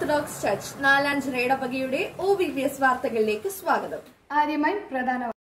Orthodox church Nalanchira ഇടവകയുടെ O V P S വാർത്തകളിലേക്ക് സ്വാഗതം ആദ്യമായി പ്രധാന വാർത്ത.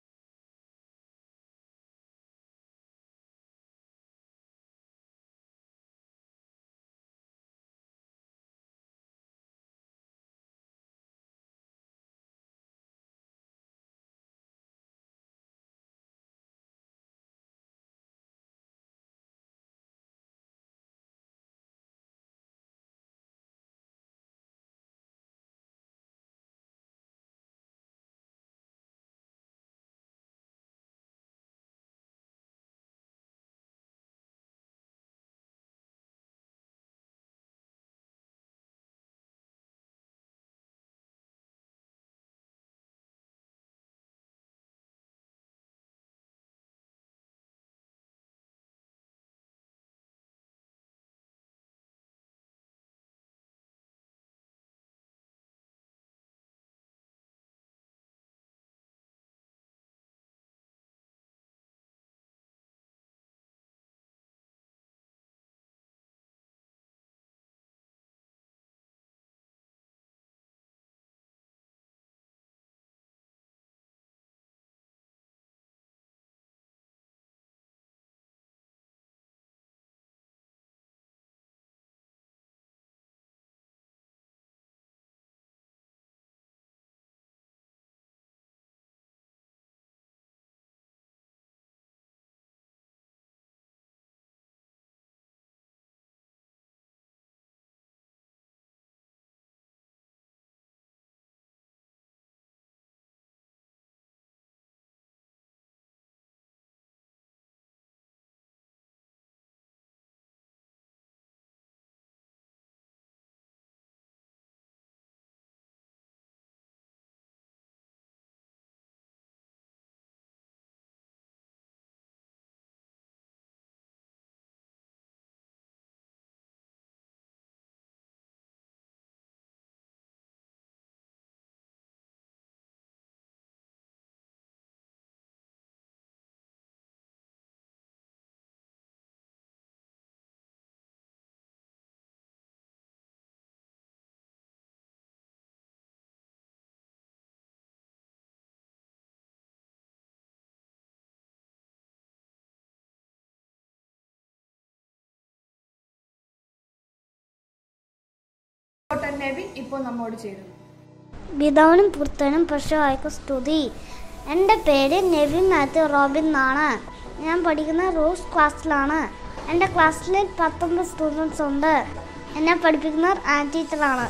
ഡോക്ടർ നെവിൻ ഇപ്പോൾ നമ്മോട് ചേരുന്നു പിതാവിനും പുത്രനും പശുവായിക്കും സ്തുതി എൻ്റെ പേര് നെവിൻ മാത്യു റോബിൻ എന്നാണ് ഞാൻ പഠിക്കുന്ന റോസ് ക്ലാസ്സിലാണ് എൻ്റെ ക്ലാസ്സിൽ പത്തൊമ്പത് സ്റ്റുഡൻസ് ഉണ്ട് എന്നെ പഠിപ്പിക്കുന്നവർ ആൻഡ് ടീച്ചറാണ്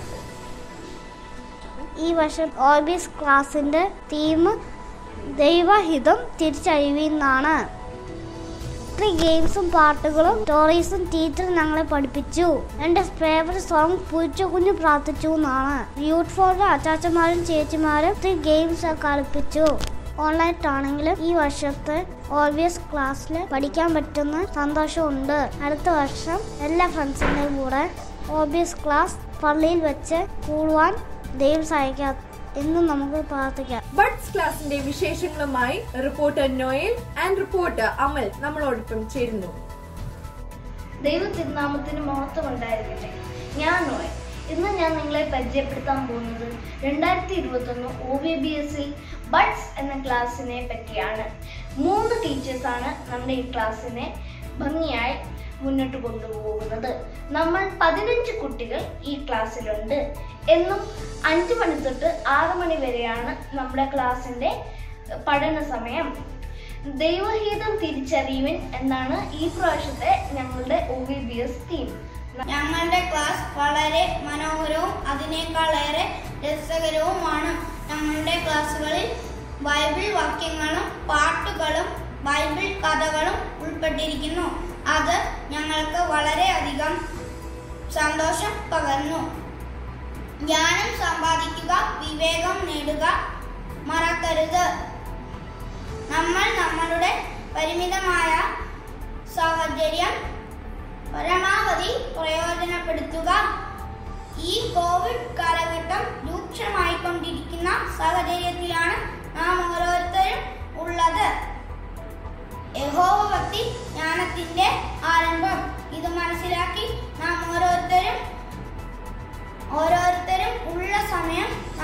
ഈ വർഷം ഓബിയസ് ക്ലാസ്സിൻ്റെ തീം ദൈവഹിതം തിരിച്ചഴിവെന്നാണ് ഒത്തിരി ഗെയിംസും പാട്ടുകളും സ്റ്റോറീസും ടീച്ചർ ഞങ്ങളെ പഠിപ്പിച്ചു എൻ്റെ ഫേവറേറ്റ് സോങ് പൂച്ച കുഞ്ഞു പ്രാർത്ഥിച്ചു എന്നാണ് യൂത്ത് ഫോറിലെ അച്ചാച്ചന്മാരും ചേച്ചിമാരും ഒത്തിരി ഗെയിംസ് കളിപ്പിച്ചു ഓൺലൈനാണെങ്കിലും ഈ വർഷത്തെ ഓബിയസ് ക്ലാസ്സിൽ പഠിക്കാൻ പറ്റുന്ന സന്തോഷമുണ്ട് അടുത്ത വർഷം എല്ലാ ഫ്രണ്ട്സിൻ്റെയും കൂടെ ഓബിയസ് ക്ലാസ് പള്ളിയിൽ വെച്ച് കൂടുവാൻ ദൈവം സഹായിക്കാം എന്നും നമുക്ക് പ്രാർത്ഥിക്കാം ബഡ്സ് ക്ലാസിന്റെ വിശേഷങ്ങളുമായി reporter Noel and reporter Amal നമ്മളോടൊപ്പം ചേരുന്നു ദൈവത്തിരുനാമത്തിന് മഹത്വം ഉണ്ടായിരിക്കട്ടെ ഞാൻ നോയ് ഇന്ന് ഞാൻ നിങ്ങളെ പരിചയപ്പെടുത്താൻ പോകുന്നത് രണ്ടായിരത്തി ഇരുപത്തൊന്ന് ഒ വി ബി എസിൽ ബഡ്സ് എന്ന ക്ലാസ്സിനെ പറ്റിയാണ് മൂന്ന് ടീച്ചേഴ്സാണ് നമ്മുടെ ഈ ക്ലാസ്സിനെ ഭംഗിയായി മുന്നോട്ട് കൊണ്ടുപോകുന്നത് നമ്മൾ പതിനഞ്ച് കുട്ടികൾ ഈ ക്ലാസ്സിലുണ്ട് എന്നും അഞ്ച് മണി തൊട്ട് ആറ് മണി വരെയാണ് നമ്മുടെ ക്ലാസ്സിൻ്റെ പഠന സമയം ദൈവഹിതം തിരിച്ചറിയുവിൻ എന്നാണ് ഈ പ്രാവശ്യത്തെ ഞങ്ങളുടെ O V B S theme ഞങ്ങളുടെ ക്ലാസ് വളരെ മനോഹരവും അതിനേക്കാളേറെ രസകരവുമാണ് ഞങ്ങളുടെ ക്ലാസ്സുകളിൽ ബൈബിൾ വാക്യങ്ങളും പാട്ടുകളും ബൈബിൾ കഥകളും ഉൾപ്പെട്ടിരിക്കുന്നു അത് ഞങ്ങൾക്ക് വളരെയധികം സന്തോഷം പകർന്നു ജ്ഞാനം സമ്പാദിക്കുക വിവേകം നേടുക മറക്കരുത് നമ്മൾ നമ്മളുടെ പരിമിതമായ സാഹചര്യം പരമാവധി പ്രയോജനപ്പെടുത്തുക ഈ കോവിഡ് കാലഘട്ടം രൂക്ഷമായിക്കൊണ്ടിരിക്കുന്ന സാഹചര്യത്തിലാണ് നാം ഓരോരുത്തരും ഉള്ളത് യഹോവ ഭക്തി ജ്ഞാനത്തിന്റെ ആരംഭം ഇത് മനസ്സിലാക്കി നാം ഓരോരുത്തരും ഓരോരുത്തരും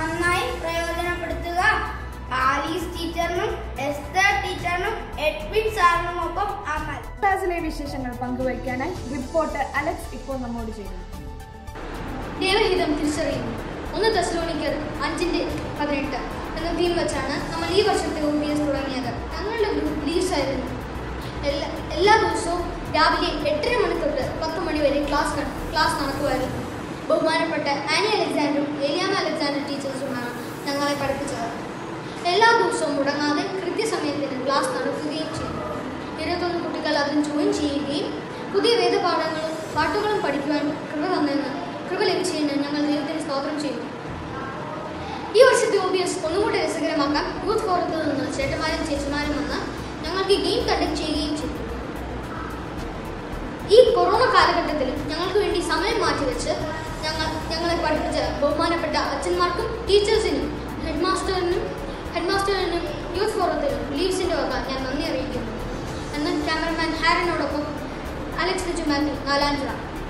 നന്നായി പ്രയോജനപ്പെടുത്തുക ആലീസ് ടീച്ചറിനും എസ്തർ ടീച്ചറിനും എഡ്വിൻ സാറിനുമൊപ്പം അമൽ ക്ലാസ്സിലെ വിശേഷങ്ങൾ പങ്കുവയ്ക്കാനായി റിപ്പോർട്ടർ അലക്സ് ഇപ്പോൾ നമ്മോട് ചേരുന്നു ദൈവഹിതം തിരിച്ചറിയുന്നു ഒന്ന് തെസ്ലോണിക്കർ അഞ്ചിന്റെ പതിനെട്ട് എന്ന തീം വെച്ചാണ് നമ്മൾ ഈ വർഷത്തെ ഒ ബി എസ് തുടങ്ങിയത് ഞങ്ങളുടെ ഗ്രൂപ്പ് ലീഡ്സ് ആയിരുന്നു എല്ലാ എല്ലാ ദിവസവും രാവിലെ എട്ടര മണി തൊട്ട് പത്ത് മണി വരെ ക്ലാസ് ന- ക്ലാസ് നടക്കുമായിരുന്നു ബഹുമാനപ്പെട്ട ആനി അലക്സാണ്ടറും ഏലിയാമ അലക്സാണ്ടർ ടീച്ചേഴ്സുമാണ് ഞങ്ങളെ പഠിപ്പിച്ചത് എല്ലാ ദിവസവും മുടങ്ങാതെ കൃത്യസമയത്തിന് ക്ലാസ് നടക്കുകയും ചെയ്തു ഇരുപത്തൊന്ന് കുട്ടികൾ അതിൽ ജോയിൻ ചെയ്യുകയും പുതിയ വേദപാഠങ്ങളും പാട്ടുകളും പഠിക്കുവാൻ കൃപ തന്നെന്ന് കൃപ ലഭിച്ചതിന് ഞങ്ങൾ ദൈവത്തിന് സ്തോത്രം ചെയ്യുന്നു ഈ വർഷത്തെ ഒ ബി എസ് ഒന്നുകൂടി രസകരമാക്കാൻ യൂത്ത് ഫോറത്തിൽ നിന്ന് ചേട്ടന്മാരും ചേച്ചിമാരും വന്ന് ഞങ്ങൾക്ക് ഗെയിം കണ്ടക്ട് ചെയ്യുകയും ചെയ്തു ഈ കൊറോണ കാലഘട്ടത്തിലും ഞങ്ങൾക്ക് വേണ്ടി സമയം മാറ്റിവെച്ച് ഞങ്ങൾ ഞങ്ങളെ പഠിപ്പിച്ച ബഹുമാനപ്പെട്ട അച്ഛന്മാർക്കും ടീച്ചേഴ്സിനും ഹെഡ് മാസ്റ്ററിനും ഹെഡ് മാസ്റ്ററിനും യൂത്ത് ഫോറത്തിനും ലീവ്സിൻ്റെ വക ഞാൻ നന്ദി അറിയിക്കുന്നു എന്ന് ക്യാമറമാൻ ഹാരനോടൊപ്പം Alex Biju Mathew Nalanchira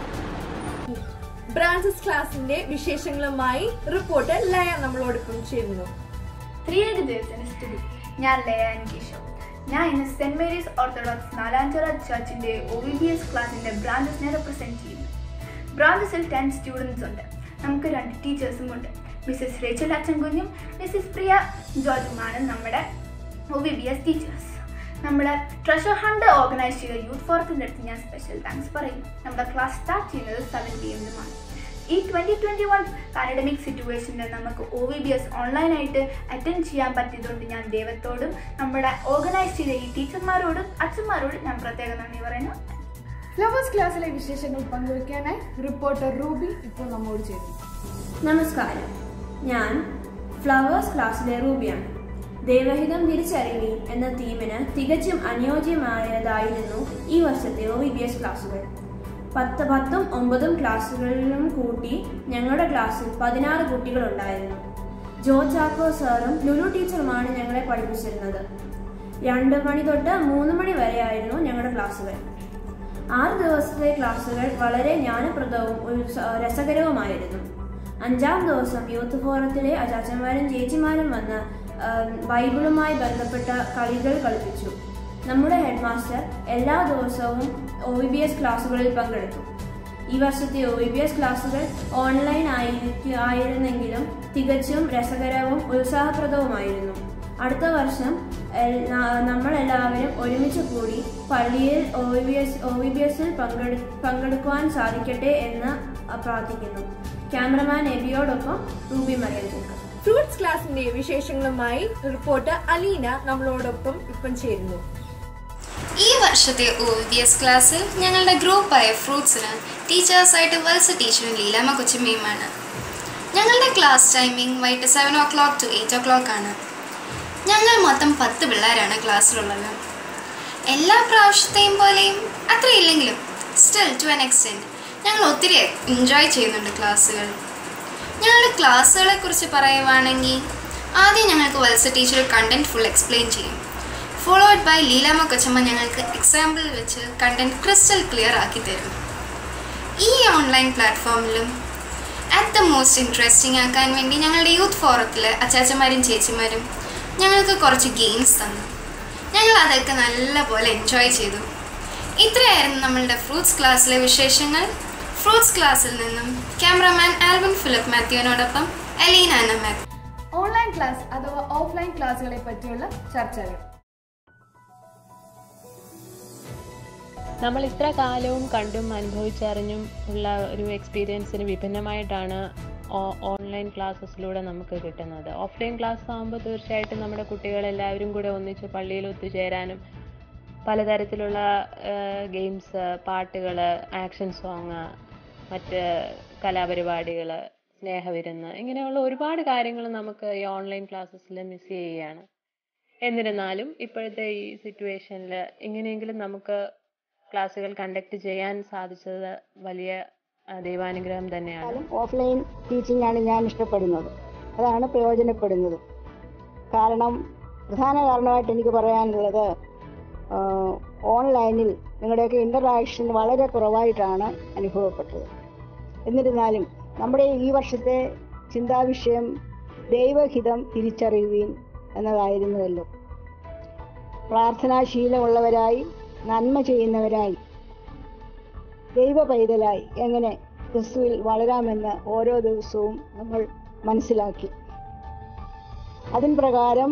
branches ക്ലാസിന്റെ വിശേഷങ്ങളുമായി റിപ്പോർട്ടർ ലയ നമ്മളോടൊപ്പം ചേരുന്നു ത്രിയേക ദിവസത്തിന് സ്തുതി ഞാൻ ലയാൻ കേശവ് ഞാൻ ഇന്ന് സെന്റ് മേരീസ് ഓർത്തഡോക്സ് നാലാഞ്ചിറ ചർച്ചിന്റെ ഒ വി ബി എസ് ക്ലാസിന്റെ ബ്രാഞ്ചസിനെ റെപ്രസെന്റ് ചെയ്യുന്നു ബ്രാഞ്ചസിൽ ടെൻ സ്റ്റുഡൻസ് ഉണ്ട് നമുക്ക് രണ്ട് ടീച്ചേഴ്സും ഉണ്ട് മിസ്സസ് റേച്ചൽ അച്ചൻകുഞ്ഞും മിസ്സസ് പ്രിയ ജോർജുമാണ് നമ്മുടെ O V B S teachers നമ്മുടെ ട്രഷർ ഹണ്ട് ഓർഗനൈസ് ചെയ്ത യൂത്ത് ഫോറത്തിൻ്റെ അടുത്ത് ഞാൻ സ്പെഷ്യൽ താങ്ക്സ് പറയുന്നു നമ്മുടെ ക്ലാസ് സ്റ്റാർട്ട് ചെയ്യുന്നത് സെവൻ പി എമ്മിലുമാണ് ഈ ട്വൻറ്റി ട്വൻറ്റി വൺ പാരഡമിക് സിറ്റുവേഷനിൽ നമുക്ക് ഒ വി ബി എസ് ഓൺലൈനായിട്ട് അറ്റൻഡ് ചെയ്യാൻ പറ്റിയതുകൊണ്ട് ഞാൻ ദൈവത്തോടും നമ്മുടെ ഓർഗനൈസ് ചെയ്ത ഈ ടീച്ചർമാരോടും അച്ഛന്മാരോടും ഞാൻ പ്രത്യേകം നന്ദി പറയുന്നു ഫ്ലവേഴ്സ് ക്ലാസ്സിലെ വിശേഷങ്ങൾ പങ്കുവയ്ക്കാനായി റിപ്പോർട്ടർ റൂബി ഇപ്പോൾ നമ്മോട് ചേരുന്നു നമസ്കാരം ഞാൻ ഫ്ലവേഴ്സ് ക്ലാസ്സിലെ റൂബിയാണ് ദൈവഹിതം തിരിച്ചറിവി എന്ന തീമിന് തികച്ചും അനുയോജ്യമായതായിരുന്നു ഈ വർഷത്തെ ഒ വി ബി എസ് ക്ലാസ്സുകൾ പത്ത് പത്തും ഒമ്പതും ക്ലാസ്സുകളിലും കൂട്ടി ഞങ്ങളുടെ ക്ലാസ്സിൽ പതിനാറ് കുട്ടികളുണ്ടായിരുന്നു ജോ ചാക്കോ സാറും ലുലു ടീച്ചറുമാണ് ഞങ്ങളെ പഠിപ്പിച്ചിരുന്നത് രണ്ട് മണി തൊട്ട് മൂന്ന് മണി വരെയായിരുന്നു ഞങ്ങളുടെ ക്ലാസ്സുകൾ ആറ് ദിവസത്തെ ക്ലാസ്സുകൾ വളരെ ജ്ഞാനപ്രദവും ഉത്സ- രസകരവുമായിരുന്നു അഞ്ചാം ദിവസം യൂത്ത് ഫോറത്തിലെ അച്ചാച്ചന്മാരും ചേച്ചിമാരും വന്ന് ആ, ബൈബിളുമായി ബന്ധപ്പെട്ട കളികൾ കളിപ്പിച്ചു നമ്മുടെ ഹെഡ് മാസ്റ്റർ എല്ലാ ദിവസവും ഒ വി ബി എസ് ക്ലാസ്സുകളിൽ പങ്കെടുത്തു ഈ വർഷത്തെ ഒ വി ബി എസ് ക്ലാസ്സുകൾ ഓൺലൈൻ ആയിരിക്കും ആയിരുന്നെങ്കിലും തികച്ചും രസകരവും ഉത്സാഹപ്രദവുമായിരുന്നു അടുത്ത വർഷം എൽ- ന- നമ്മളെല്ലാവരും ഒരുമിച്ച് കൂടി പള്ളിയിൽ O V B S O V B എസിൽ പങ്കെടു പങ്കെടുക്കുവാൻ സാധിക്കട്ടെ എന്ന് പ്രാർത്ഥിക്കുന്നു ക്യാമറമാൻ എബിയോടൊപ്പം റൂബി മറിയം ചേർക്കും ഫ്രൂട്ട്സ് ക്ലാസിന്റെ വിശേഷങ്ങളുമായി റിപ്പോർട്ടർ അലീന നമ്മളോടൊപ്പം ഇപ്പം ചേരുന്നു ഈ വർഷത്തെ ഒ ബി എസ് ക്ലാസ്സിൽ ഞങ്ങളുടെ ഗ്രൂപ്പായ ഫ്രൂട്ട്സിന് ടീച്ചേഴ്സായിട്ട് വത്സ ടീച്ചറും ലീലാമ്മ കൊച്ചുമ്മയുമാണ് ഞങ്ങളുടെ ക്ലാസ് ടൈമിംഗ് വൈകിട്ട് seven o'clock to eight o'clock ആണ് ഞങ്ങൾ മൊത്തം പത്ത് പിള്ളേരാണ് ക്ലാസ്സിലുള്ളത് എല്ലാ പ്രാവശ്യത്തെയും പോലെയും അത്രയില്ലെങ്കിലും സ്റ്റിൽ ടു ആൻ എക്സ്റ്റെൻറ്റ് ഞങ്ങൾ ഒത്തിരി എൻജോയ് ചെയ്യുന്നുണ്ട് ക്ലാസ്സുകൾ ഞങ്ങളുടെ ക്ലാസ്സുകളെ കുറിച്ച് പറയുവാണെങ്കിൽ ആദ്യം ഞങ്ങൾക്ക് Valsa teacher content full explain ചെയ്യും ഫോളോഡ് ബൈ ലീലാമ്മ കൊച്ചമ്മ ഞങ്ങൾക്ക് എക്സാമ്പിൾ വെച്ച് കണ്ടന്റ് ക്രിസ്റ്റൽ ക്ലിയർ ആക്കി തരും ഈ ഓൺലൈൻ പ്ലാറ്റ്ഫോമിലും അറ്റ് ദ മോസ്റ്റ് ഇൻട്രസ്റ്റിംഗ് ആക്കാൻ വേണ്ടി ഞങ്ങളുടെ യൂത്ത് ഫോറത്തിൽ അച്ചാച്ചന്മാരും ചേച്ചിമാരും ഞങ്ങൾക്ക് കുറച്ച് ഗെയിംസ് തന്നു ഞങ്ങൾ അതൊക്കെ നല്ലപോലെ എൻജോയ് ചെയ്തു ഇത്രയായിരുന്നു നമ്മളുടെ ഫ്രൂട്ട്സ് ക്ലാസ്സിലെ വിശേഷങ്ങൾ ഫ്രൂട്ട്സ് ക്ലാസ്സിൽ നിന്നും ക്യാമറമാൻ ആൽബൻ ഫിലിപ്പ് മാത്യുവിനോടൊപ്പം Aleena Anna Mathew online class അഥവാ ഓഫ്ലൈൻ ക്ലാസ്സുകളെ പറ്റിയുള്ള ചർച്ചകൾ നമ്മൾ ഇത്ര കാലവും കണ്ടും അനുഭവിച്ചറിഞ്ഞും ഉള്ള ഒരു എക്സ്പീരിയൻസിന് വിഭിന്നമായിട്ടാണ് ഓ- ഓൺലൈൻ ക്ലാസ്സസിലൂടെ നമുക്ക് കിട്ടുന്നത് ഓഫ്ലൈൻ ക്ലാസ് ആകുമ്പോൾ തീർച്ചയായിട്ടും നമ്മുടെ കുട്ടികളെല്ലാവരും കൂടെ ഒന്നിച്ച് പള്ളിയിൽ ഒത്തുചേരാനും പലതരത്തിലുള്ള ഗെയിംസ് പാട്ടുകൾ ആക്ഷൻ സോങ് മറ്റ് കലാപരിപാടികൾ സ്നേഹവിരുന്ന് ഇങ്ങനെയുള്ള ഒരുപാട് കാര്യങ്ങൾ നമുക്ക് ഈ ഓൺലൈൻ ക്ലാസ്സസിൽ മിസ് ചെയ്യുകയാണ് എന്നിരുന്നാലും ഇപ്പോഴത്തെ ഈ സിറ്റുവേഷനിൽ എങ്ങനെയെങ്കിലും നമുക്ക് ക്ലാസ്സുകൾ കണ്ടക്ട് ചെയ്യാൻ സാധിച്ചത് വലിയ ആ, ദൈവാനുഗ്രഹം തന്നെയാണ് ഓഫ്ലൈൻ ടീച്ചിങ് ആണ് ഞാൻ ഇഷ്ടപ്പെടുന്നത് അതാണ് പ്രയോജനപ്പെടുന്നത് കാരണം പ്രധാന കാരണമായിട്ട് എനിക്ക് പറയാനുള്ളത് ആ, ഓൺലൈനിൽ നിങ്ങളുടെയൊക്കെ ഇൻ്ററാക്ഷൻ വളരെ കുറവായിട്ടാണ് അനുഭവപ്പെട്ടത് എന്നിരുന്നാലും നമ്മുടെ ഈ വർഷത്തെ ചിന്താവിഷയം ദൈവഹിതം തിരിച്ചറിയുവീൻ എന്നതായിരുന്നുവല്ലോ പ്രാർത്ഥനാശീലമുള്ളവരായി നന്മ ചെയ്യുന്നവരായി ദൈവ പൈതലായി എങ്ങനെ ക്രിസ്തുവിൽ വളരാമെന്ന് ഓരോ ദിവസവും നമ്മൾ മനസ്സിലാക്കി അതിൻ പ്രകാരം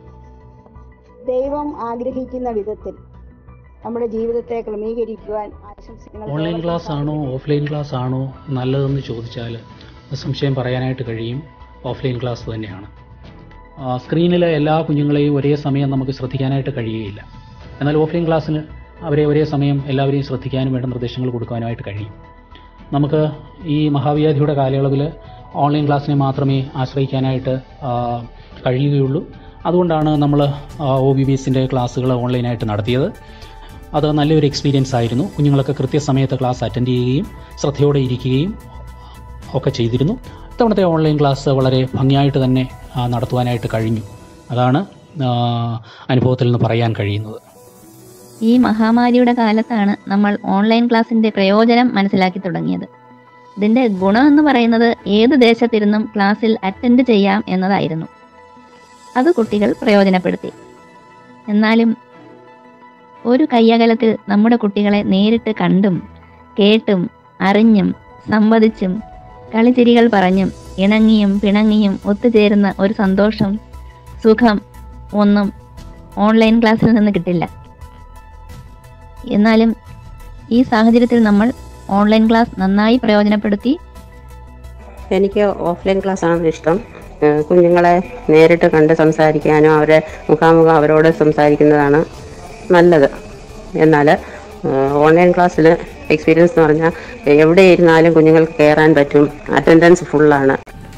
ദൈവം ആഗ്രഹിക്കുന്ന വിധത്തിൽ നമ്മുടെ ജീവിതത്തെ ക്രമീകരിക്കുവാൻ ആശംസിക്കുന്ന ഓൺലൈൻ ക്ലാസ് ആണോ ഓഫ്ലൈൻ ക്ലാസ് ആണോ നല്ലതെന്ന് ചോദിച്ചാൽ സംശയം പറയാനായിട്ട് കഴിയും ഓഫ്ലൈൻ ക്ലാസ് തന്നെയാണ് ആ, സ്ക്രീനിലെ എല്ലാ കുഞ്ഞുങ്ങളെയും ഒരേ സമയം നമുക്ക് ശ്രദ്ധിക്കാനായിട്ട് കഴിയുകയില്ല എന്നാൽ ഓഫ്ലൈൻ ക്ലാസ്സിന് അവരെ ഒരേ സമയം എല്ലാവരെയും ശ്രദ്ധിക്കാനും വേണ്ട നിർദ്ദേശങ്ങൾ കൊടുക്കാനുമായിട്ട് കഴിയും നമുക്ക് ഈ മഹാവ്യാധിയുടെ കാലയളവിൽ ഓൺലൈൻ ക്ലാസ്സിനെ മാത്രമേ ആശ്രയിക്കാനായിട്ട് ആ, കഴിയുകയുള്ളൂ അതുകൊണ്ടാണ് നമ്മൾ ഒ ബി ബി എസിൻ്റെ ക്ലാസ്സുകൾ ഓൺലൈനായിട്ട് നടത്തിയത് അത് നല്ലൊരു എക്സ്പീരിയൻസ് ആയിരുന്നു കുഞ്ഞുങ്ങളൊക്കെ കൃത്യസമയത്ത് ക്ലാസ് അറ്റൻഡ് ചെയ്യുകയും ശ്രദ്ധയോടെ ഇരിക്കുകയും ഒക്കെ ചെയ്തിരുന്നു ഇത്തവണത്തെ ഓൺലൈൻ ക്ലാസ് വളരെ ഭംഗിയായിട്ട് തന്നെ ആ, നടത്തുവാനായിട്ട് കഴിഞ്ഞു അതാണ് ആ, അനുഭവത്തിൽ നിന്ന് പറയാൻ കഴിയുന്നത് ഈ മഹാമാരിയുടെ കാലത്താണ് നമ്മൾ ഓൺലൈൻ ക്ലാസ്സിന്റെ പ്രയോജനം മനസ്സിലാക്കി തുടങ്ങിയത് ഇതിന്റെ ഗുണം എന്ന് പറയുന്നത് ഏത് ദേശത്തിരുന്നും ക്ലാസ്സിൽ അറ്റൻഡ് ചെയ്യാം എന്നതായിരുന്നു അത് കുട്ടികൾ പ്രയോജനപ്പെടുത്തി എന്നാലും ഒരു കയ്യകലത്തിൽ നമ്മുടെ കുട്ടികളെ നേരിട്ട് കണ്ടും കേട്ടും അറിഞ്ഞും സംവദിച്ചും കളിച്ചിരികൾ പറഞ്ഞും ഇണങ്ങിയും പിണങ്ങിയും ഒത്തുചേരുന്ന ഒരു സന്തോഷം സുഖം ഒന്നും ഓൺലൈൻ ക്ലാസ്സിൽ നിന്ന് കിട്ടില്ല എന്നാലും ഈ സാഹചര്യത്തിൽ നമ്മൾ ഓൺലൈൻ ക്ലാസ് നന്നായി പ്രയോജനപ്പെടുത്തി എനിക്ക് ഓഫ്ലൈൻ ക്ലാസ് ആണ് ഇഷ്ടം ഏഹ് കുഞ്ഞുങ്ങളെ നേരിട്ട് കണ്ട് സംസാരിക്കാനും അവരെ മുഖാമുഖം അവരോട് സംസാരിക്കുന്നതാണ് നല്ലത് എന്നാൽ ഓൺലൈൻ ക്ലാസ്സിൽ എക്സ്പീരിയൻസ് എന്ന് പറഞ്ഞാൽ എവിടെ ഇരുന്നാലും കുഞ്ഞുങ്ങൾക്ക് കയറാൻ പറ്റും അറ്റൻഡൻസ് ഫുള്ളാണ്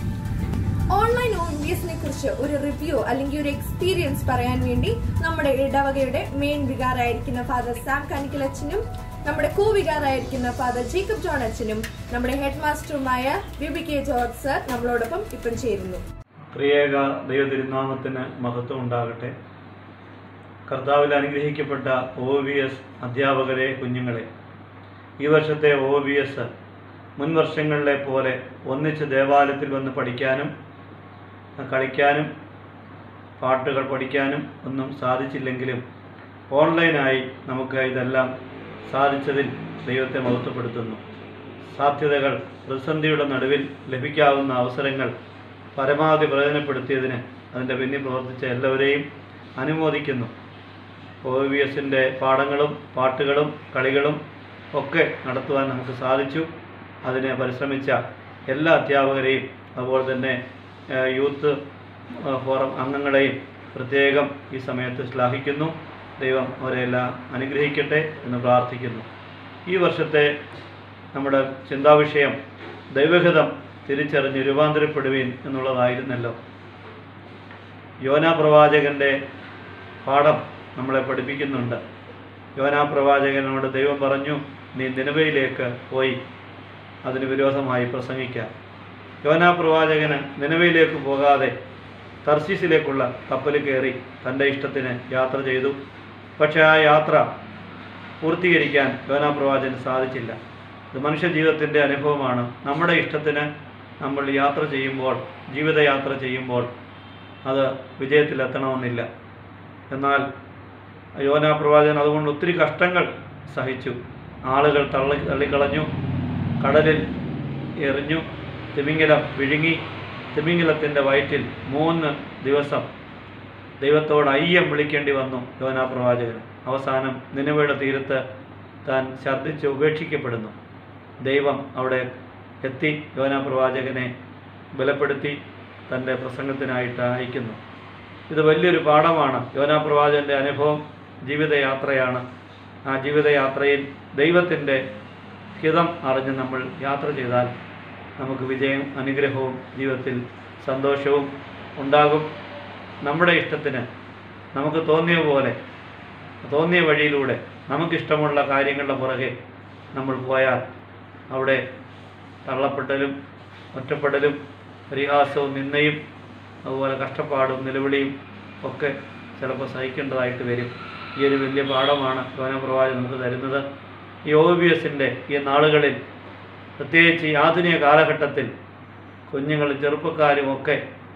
ഓൺലൈൻ ഒ ബി എസിനെ കുറിച്ച് ഒരു റിവ്യൂ അല്ലെങ്കിൽ ഒരു എക്സ്പീരിയൻസ് പറയാൻ വേണ്ടി നമ്മുടെ ഇടവകയുടെ മെയിൻ വികാരായിരിക്കുന്ന ഫാദർ സാം കനിക്കലച്ചനും നമ്മുടെ കോ വികാരായിരിക്കുന്ന ഫാദർ ജേക്കബ് ജോൺ അച്ഛനും നമ്മുടെ ഹെഡ് മാസ്റ്ററുമായ ബിബി കെ ജോർജ് സർ നമ്മളോടൊപ്പം ഇപ്പം ചേരുന്നു ത്രിയേക ദൈവ തിരുനാമത്തിന് മഹത്വം ഉണ്ടാകട്ടെ കർത്താവിൽ അനുഗ്രഹിക്കപ്പെട്ട ഒ ബി എസ് അധ്യാപകരെ കുഞ്ഞുങ്ങളെ ഈ വർഷത്തെ ഒ ബി എസ് മുൻ വർഷങ്ങളിലെ പോലെ ഒന്നിച്ച് ദേവാലയത്തിൽ വന്ന് പഠിക്കാനും കളിക്കാനും പാട്ടുകൾ പഠിക്കാനും ഒന്നും സാധിച്ചില്ലെങ്കിലും ഓൺലൈനായി നമുക്ക് ഇതെല്ലാം സാധിച്ചതിൽ ദൈവത്തെ മഹത്വപ്പെടുത്തുന്നു സാധ്യതകൾ പ്രതിസന്ധിയുടെ നടുവിൽ ലഭിക്കാവുന്ന അവസരങ്ങൾ പരമാവധി പ്രയോജനപ്പെടുത്തിയതിന് അതിൻ്റെ പിന്നിൽ പ്രവർത്തിച്ച എല്ലാവരെയും അനുമോദിക്കുന്നു ഒ വി എസിൻ്റെ പാഠങ്ങളും പാട്ടുകളും കളികളും ഒക്കെ നടത്തുവാൻ നമുക്ക് സാധിച്ചു അതിന് പരിശ്രമിച്ച എല്ലാ അധ്യാപകരെയും അതുപോലെ തന്നെ ഏഹ്, യൂത്ത് ഏഹ്, ഫോറം അംഗങ്ങളെയും പ്രത്യേകം ഈ സമയത്ത് ശ്ലാഘിക്കുന്നു ദൈവം അവരെല്ലാം അനുഗ്രഹിക്കട്ടെ എന്ന് പ്രാർത്ഥിക്കുന്നു ഈ വർഷത്തെ നമ്മുടെ ചിന്താവിഷയം ദൈവഹിതം തിരിച്ചറിഞ്ഞ് രൂപാന്തരപ്പെടുവീൻ എന്നുള്ളതായിരുന്നല്ലോ യോനാ പ്രവാചകൻ്റെ പാഠം നമ്മളെ പഠിപ്പിക്കുന്നുണ്ട് യോനാ പ്രവാചകനോട് ദൈവം പറഞ്ഞു നീ നിലവയിലേക്ക് പോയി അതിന് വിരോധമായി പ്രസംഗിക്കാം യോനാ പ്രവാചകന് നിലവയിലേക്ക് പോകാതെ തർശീസിലേക്കുള്ള കപ്പലിൽ കയറി തൻ്റെ ഇഷ്ടത്തിന് യാത്ര ചെയ്തു പക്ഷേ ആ യാത്ര പൂർത്തീകരിക്കാൻ യോനാ പ്രവാചകന് സാധിച്ചില്ല ഇത് മനുഷ്യജീവിതത്തിൻ്റെ അനുഭവമാണ് നമ്മുടെ ഇഷ്ടത്തിന് നമ്മൾ യാത്ര ചെയ്യുമ്പോൾ ജീവിതയാത്ര ചെയ്യുമ്പോൾ അത് വിജയത്തിലെത്തണമെന്നില്ല എന്നാൽ യോനാ പ്രവാചകൻ അതുകൊണ്ട് ഒത്തിരി കഷ്ടങ്ങൾ സഹിച്ചു ആളുകൾ തള്ളി തള്ളിക്കളഞ്ഞു കടലിൽ എറിഞ്ഞു തിമിംഗലം വിഴുങ്ങി തിമിംഗലത്തിൻ്റെ വയറ്റിൽ മൂന്ന് ദിവസം ദൈവത്തോട് അയ്യം വിളിക്കേണ്ടി വന്നു യോനാ പ്രവാചകന് അവസാനം നിലവയുടെ തീരത്ത് താൻ ഛർദ്ദിച്ച് ഉപേക്ഷിക്കപ്പെടുന്നു ദൈവം അവിടെ എത്തി യോനാ പ്രവാചകനെ ബലപ്പെടുത്തി തൻ്റെ പ്രസംഗത്തിനായിട്ട് അയക്കുന്നു ഇത് വലിയൊരു പാഠമാണ് യോനാ പ്രവാചകൻ്റെ അനുഭവം ജീവിതയാത്രയാണ് ആ ജീവിതയാത്രയിൽ ദൈവത്തിൻ്റെ ഹിതം അറിഞ്ഞ് നമ്മൾ യാത്ര ചെയ്താൽ നമുക്ക് വിജയം അനുഗ്രഹവും ജീവിതത്തിൽ സന്തോഷവും ഉണ്ടാകും നമ്മുടെ ഇഷ്ടത്തിന് നമുക്ക് തോന്നിയ പോലെ തോന്നിയ വഴിയിലൂടെ നമുക്കിഷ്ടമുള്ള കാര്യങ്ങളുടെ പുറകെ നമ്മൾ പോയാൽ അവിടെ തള്ളപ്പെടലും ഒറ്റപ്പെടലും പരിഹാസവും നിന്നയും അതുപോലെ കഷ്ടപ്പാടും നിലവിളിയും ഒക്കെ ചിലപ്പോൾ സഹിക്കേണ്ടതായിട്ട് വരും ഈ ഒരു വലിയ പാഠമാണ് യോനപ്രവാചകൻ നമുക്ക് തരുന്നത് ഈ ഒ ബി എസിൻ്റെ ഈ നാളുകളിൽ പ്രത്യേകിച്ച് ഈ ആധുനിക കാലഘട്ടത്തിൽ കുഞ്ഞുങ്ങളും ചെറുപ്പക്കാരും ഒക്കെ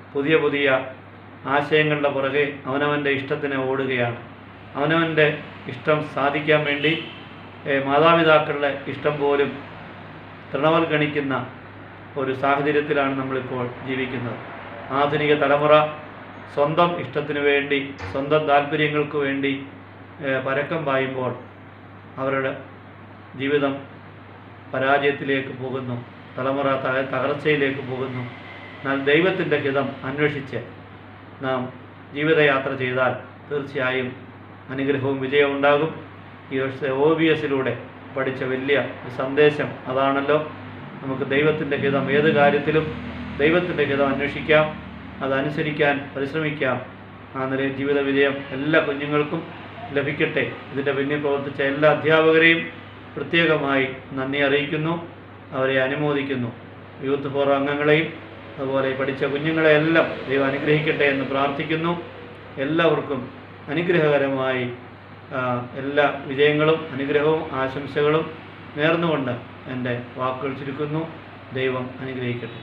പുതിയ പുതിയ ആശയങ്ങളുടെ പുറകെ അവനവൻ്റെ ഇഷ്ടത്തിന് ഓടുകയാണ് അവനവൻ്റെ ഇഷ്ടം സാധിക്കാൻ വേണ്ടി ഏഹ്, മാതാപിതാക്കളുടെ ഇഷ്ടം പോലും തൃണവൽഗണിക്കുന്ന ഒരു സാഹചര്യത്തിലാണ് നമ്മളിപ്പോൾ ജീവിക്കുന്നത് ആധുനിക തലമുറ സ്വന്തം ഇഷ്ടത്തിന് വേണ്ടി സ്വന്തം താല്പര്യങ്ങൾക്ക് വേണ്ടി ഏഹ്, പരക്കം പായുമ്പോൾ അവരുടെ ജീവിതം പരാജയത്തിലേക്ക് പോകുന്നു തലമുറ ത- തകർച്ചയിലേക്ക് പോകുന്നു എന്നാൽ ദൈവത്തിൻ്റെ ഹിതം അന്വേഷിച്ച് നാം ജീവിതയാത്ര ചെയ്താൽ തീർച്ചയായും അനുഗ്രഹവും വിജയവും ഉണ്ടാകും ഈ വർഷത്തെ ഒ ബി എസിലൂടെ പഠിച്ച വലിയ ഒരു സന്ദേശം അതാണല്ലോ നമുക്ക് ദൈവത്തിൻ്റെ ഹിതം ഏത് കാര്യത്തിലും ദൈവത്തിൻ്റെ ഹിതം അന്വേഷിക്കാം അതനുസരിക്കാൻ പരിശ്രമിക്കാം ആ നിലയിൽ ജീവിത വിജയം എല്ലാ കുഞ്ഞുങ്ങൾക്കും ലഭിക്കട്ടെ ഇതിൻ്റെ പിന്നിൽ പ്രവർത്തിച്ച എല്ലാ അധ്യാപകരെയും പ്രത്യേകമായി നന്ദി അറിയിക്കുന്നു അവരെ അനുമോദിക്കുന്നു യൂത്ത് ഫോറം അംഗങ്ങളെയും അതുപോലെ പഠിച്ച കുഞ്ഞുങ്ങളെയെല്ലാം ദൈവം അനുഗ്രഹിക്കട്ടെ എന്ന് പ്രാർത്ഥിക്കുന്നു എല്ലാവർക്കും അനുഗ്രഹകരമായി ആ, എല്ലാ വിജയങ്ങളും അനുഗ്രഹവും ആശംസകളും നേർന്നുകൊണ്ട് എൻ്റെ വാക്കുകൾ ചുരുക്കുന്നു ദൈവം അനുഗ്രഹിക്കട്ടെ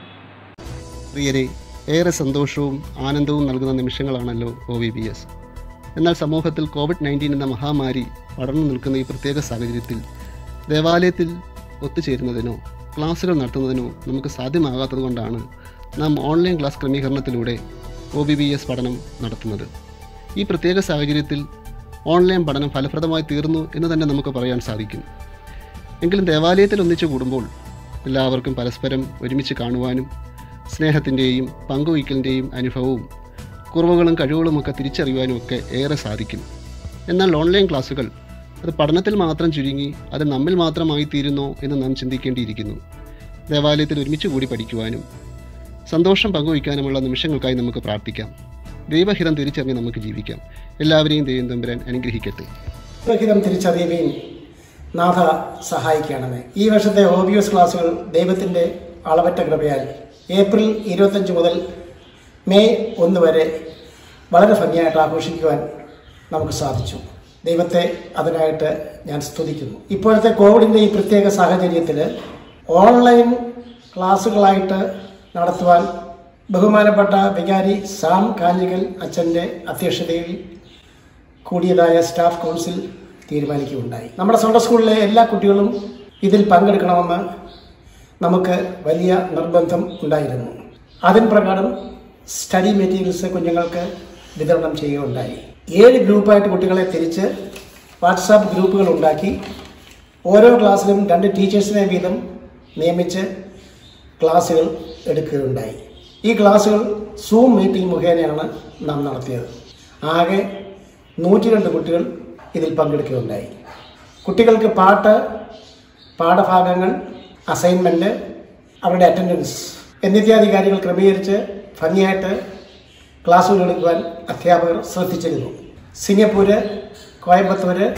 പ്രിയരെ ഏറെ സന്തോഷവും ആനന്ദവും നൽകുന്ന നിമിഷങ്ങളാണല്ലോ ഒ വി ബി എസ് എന്നാൽ സമൂഹത്തിൽ കോവിഡ് നയൻറ്റീൻ എന്ന മഹാമാരി പടർന്നു നിൽക്കുന്ന ഈ പ്രത്യേക സാഹചര്യത്തിൽ ദേവാലയത്തിൽ ഒത്തുചേരുന്നതിനോ ക്ലാസ്സുകൾ നടത്തുന്നതിനോ നമുക്ക് സാധ്യമാകാത്തതുകൊണ്ടാണ് നാം ഓൺലൈൻ ക്ലാസ് ക്രമീകരണത്തിലൂടെ ഒ ബി ബി എസ് പഠനം നടത്തുന്നത് ഈ പ്രത്യേക സാഹചര്യത്തിൽ ഓൺലൈൻ പഠനം ഫലപ്രദമായി തീർന്നു എന്ന് തന്നെ നമുക്ക് പറയാൻ സാധിക്കും എങ്കിലും ദേവാലയത്തിൽ ഒന്നിച്ചു കൂടുമ്പോൾ എല്ലാവർക്കും പരസ്പരം ഒരുമിച്ച് കാണുവാനും സ്നേഹത്തിൻ്റെയും പങ്കുവയ്ക്കലിൻ്റെയും അനുഭവവും കുറവുകളും കഴിവുകളുമൊക്കെ തിരിച്ചറിയുവാനും ഒക്കെ ഏറെ സാധിക്കും എന്നാൽ ഓൺലൈൻ ക്ലാസ്സുകൾ അത് പഠനത്തിൽ മാത്രം ചുരുങ്ങി അത് നമ്മിൽ മാത്രമായി തീരുന്നോ എന്ന് നാം ചിന്തിക്കേണ്ടിയിരിക്കുന്നു ദേവാലയത്തിൽ ഒരുമിച്ച് കൂടി പഠിക്കുവാനും സന്തോഷം പങ്കുവയ്ക്കാനുമുള്ള നിമിഷങ്ങൾക്കായി നമുക്ക് പ്രാർത്ഥിക്കാം ദൈവഹിതം തിരിച്ചറിഞ്ഞ് നമുക്ക് ജീവിക്കാം എല്ലാവരെയും ദൈവം തമ്പുരാൻ അനുഗ്രഹിക്കട്ടെ ദൈവഹിതം തിരിച്ചറിയുകയും നാഥ സഹായിക്കണമേ ഈ വർഷത്തെ ഹോബിയോസ് ക്ലാസ്സുകൾ ദൈവത്തിൻ്റെ അളവറ്റ കൃപയാൽ ഏപ്രിൽ ഇരുപത്തഞ്ച് മുതൽ മെയ് ഒന്ന് വരെ വളരെ ഭംഗിയായിട്ട് ആഘോഷിക്കുവാൻ നമുക്ക് സാധിച്ചു ദൈവത്തെ അതിനായിട്ട് ഞാൻ സ്തുതിക്കുന്നു ഇപ്പോഴത്തെ കോവിഡിൻ്റെ ഈ പ്രത്യേക സാഹചര്യത്തിൽ ഓൺലൈൻ ക്ലാസ്സുകളായിട്ട് നടത്തുവാൻ ബഹുമാനപ്പെട്ട വികാരി സാം കാഞ്ഞികൽ അച്ഛൻ്റെ അധ്യക്ഷതയിൽ കൂടിയതായ സ്റ്റാഫ് കൗൺസിൽ തീരുമാനിക്കുകയുണ്ടായി നമ്മുടെ സ്വന്തം സ്കൂളിലെ എല്ലാ കുട്ടികളും ഇതിൽ പങ്കെടുക്കണമെന്ന് നമുക്ക് വലിയ നിർബന്ധം ഉണ്ടായിരുന്നു അതിന് പ്രകാരം സ്റ്റഡി മെറ്റീരിയൽസ് കുഞ്ഞുങ്ങൾക്ക് വിതരണം ചെയ്യുകയുണ്ടായി ഏഴ് ഗ്രൂപ്പായിട്ട് കുട്ടികളെ തിരിച്ച് വാട്സാപ്പ് ഗ്രൂപ്പുകൾ ഉണ്ടാക്കി ഓരോ ക്ലാസ്സിലും രണ്ട് ടീച്ചേഴ്സിനെ വീതം നിയമിച്ച് ക്ലാസ്സുകൾ എടുക്കുകയുണ്ടായി ഈ ക്ലാസ്സുകൾ സൂം മീറ്റിംഗ് മുഖേനയാണ് നാം നടത്തിയത് ആകെ നൂറ്റി രണ്ട് കുട്ടികൾ ഇതിൽ പങ്കെടുക്കുകയുണ്ടായി കുട്ടികൾക്ക് പാട്ട് പാഠഭാഗങ്ങൾ അസൈൻമെൻറ്റ് അവരുടെ അറ്റൻഡൻസ് എന്നിത്യാദി കാര്യങ്ങൾ ക്രമീകരിച്ച് ഭംഗിയായിട്ട് ക്ലാസ്സുകൾ എടുക്കുവാൻ അധ്യാപകർ ശ്രദ്ധിച്ചിരുന്നു സിംഗപ്പൂര് കോയമ്പത്തൂര്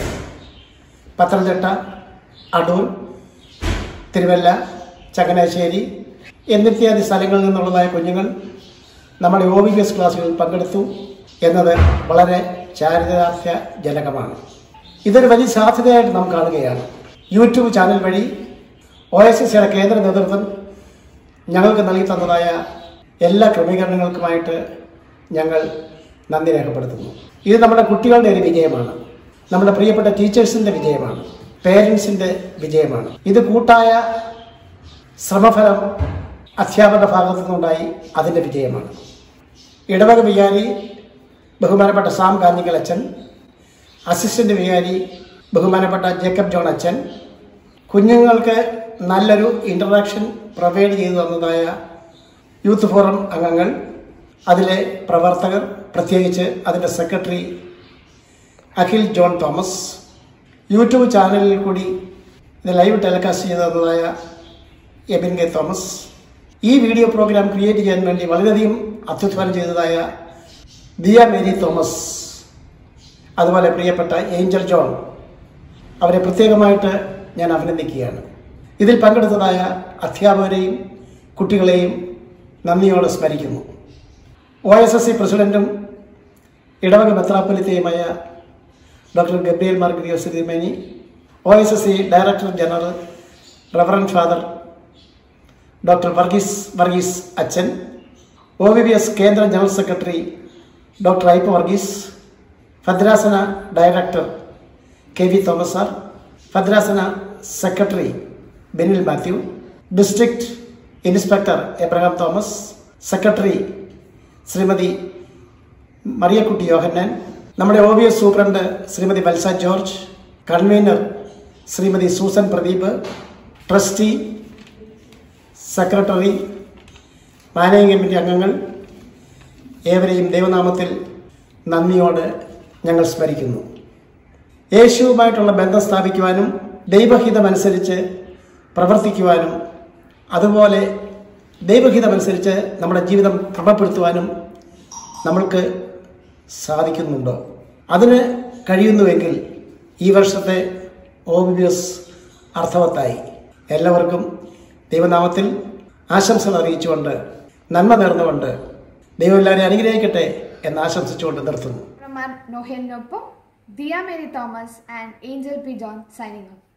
പത്തനംതിട്ട അടൂർ തിരുവല്ല ചങ്ങനാശ്ശേരി എന്നിത്യാദി സ്ഥലങ്ങളിൽ നിന്നുള്ളതായ കുഞ്ഞുങ്ങൾ നമ്മുടെ ഒ ബി എസ് ക്ലാസ്സുകളിൽ പങ്കെടുത്തു എന്നത് വളരെ ചാരിതാർത്ഥ്യജനകമാണ് ഇതൊരു വലിയ സാധ്യതയായിട്ട് നാം കാണുകയാണ് യൂട്യൂബ് ചാനൽ വഴി ഒ എസ് എസ് സിയുടെ കേന്ദ്ര നേതൃത്വം ഞങ്ങൾക്ക് നൽകി തന്നതായ എല്ലാ ക്രമീകരണങ്ങൾക്കുമായിട്ട് ഞങ്ങൾ നന്ദി രേഖപ്പെടുത്തുന്നു ഇത് നമ്മുടെ കുട്ടികളുടെ ഒരു വിജയമാണ് നമ്മുടെ പ്രിയപ്പെട്ട ടീച്ചേഴ്സിൻ്റെ വിജയമാണ് പേരൻസിൻ്റെ വിജയമാണ് ഇത് കൂട്ടായ ശ്രമഫലം അധ്യാപക ഭാഗത്തു നിന്നുണ്ടായി അതിൻ്റെ വിജയമാണ് ഇടവക വികാരി ബഹുമാനപ്പെട്ട സാം കാഞ്ഞിക്കൽ അച്ഛൻ അസിസ്റ്റന്റ് വികാരി ബഹുമാനപ്പെട്ട ജേക്കബ് ജോൺ അച്ഛൻ കുഞ്ഞുങ്ങൾക്ക് നല്ലൊരു ഇൻ്ററാക്ഷൻ പ്രൊവൈഡ് ചെയ്തു തന്നതായ യൂത്ത് ഫോറം അംഗങ്ങൾ അതിലെ പ്രവർത്തകർ പ്രത്യേകിച്ച് അതിൻ്റെ secretary Akhil John Thomas YouTube ചാനലിൽ കൂടി ഇത് ലൈവ് ടെലികാസ്റ്റ് ചെയ്തു തന്നതായ എബിൻ കെ തോമസ് ഈ വീഡിയോ പ്രോഗ്രാം ക്രിയേറ്റ് ചെയ്യാൻ വേണ്ടി വളരെയധികം അത്യുത്പാദനം ചെയ്തതായ ദിയ മേരി തോമസ് അതുപോലെ പ്രിയപ്പെട്ട ഏഞ്ചൽ ജോൺ അവരെ പ്രത്യേകമായിട്ട് ഞാൻ അഭിനന്ദിക്കുകയാണ് ഇതിൽ പങ്കെടുത്തതായ അധ്യാപകരെയും കുട്ടികളെയും നന്ദിയോടെ സ്മരിക്കുന്നു ഒ എസ് എസ് സി പ്രസിഡന്റും ഇടവക മെത്രാപ്പൊലിത്തയുമായ ഡോക്ടർ ഗബ്രിയേൽ മാർഗരിയോസ് തിരുമേനി O S S C director general reverend father doctor Varghese Varghese അച്ഛൻ ഒ വി ബി എസ് കേന്ദ്ര general secretary doctor Ipe Varghese ഭദ്രാസന director K V Thomas sir ഭദ്രാസന secretary Benil Mathew district inspector Abraham Thomas secretary Shrimati Mariyakutty Yohannan നമ്മുടെ O B S superintendent Shrimati Valsa George convener Shrimati Susan Pradeep trustee secretary managing committee അംഗങ്ങൾ ഏവരെയും ദൈവനാമത്തിൽ നന്ദിയോട് ഞങ്ങൾ സ്മരിക്കുന്നു യേശുവുമായിട്ടുള്ള ബന്ധം സ്ഥാപിക്കുവാനും ദൈവഹിതമനുസരിച്ച് പ്രവർത്തിക്കുവാനും അതുപോലെ ദൈവഹിതമനുസരിച്ച് നമ്മുടെ ജീവിതം ക്രമപ്പെടുത്തുവാനും നമ്മൾക്ക് സാധിക്കുന്നുണ്ടോ അതിന് കഴിയുന്നുവെങ്കിൽ ഈ വർഷത്തെ ഒ ബി എസ് അർത്ഥവത്തായി എല്ലാവർക്കും ദൈവനാമത്തിൽ ആശംസകൾ അറിയിച്ചുകൊണ്ട് നന്മ നേർന്നുകൊണ്ട് ദൈവം എല്ലാവരെയും അനുഗ്രഹിക്കട്ടെ എന്ന് ആശംസിച്ചുകൊണ്ട് നിർത്തുന്നു From our Nohelnoppo, Dia Mary Thomas and Angel P. John signing off.